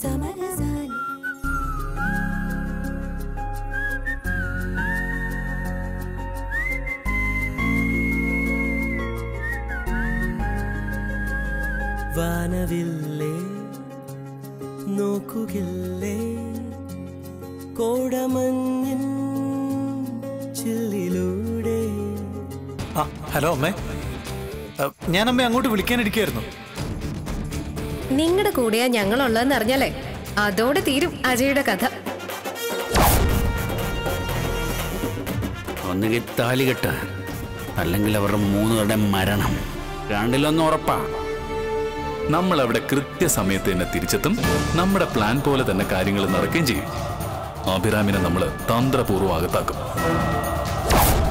സമരസാനി വാനവില്ലേ നോക്കുകില്ലേ കോടമഞ്ഞിൻ ചില്ലിലൂടെ ആ ഹലോ അമ്മേ ആ, ഞാൻ അമ്മയെ അങ്ങോട്ട് വിളിക്കാനിരിക്കായിരുന്നു നിങ്ങളുടെ കൂടെയാ ഞങ്ങളുള്ളതെന്ന് അറിഞ്ഞാലേ അതോടെ തീരും അജയുടെ കഥ ഒന്നുകിൽ താലികെട്ട് അല്ലെങ്കിൽ അവരുടെ മൂന്നുപേരുടെ മരണം രണ്ടിലൊന്നും ഉറപ്പാ നമ്മൾ അവിടെ കൃത്യസമയത്ത് തന്നെ തിരിച്ചെത്തും നമ്മുടെ പ്ലാൻ പോലെ തന്നെ കാര്യങ്ങൾ നടക്കുകയും ചെയ്യും അഭിരാമിനെ നമ്മൾ തന്ത്രപൂർവ്വം അകത്താക്കും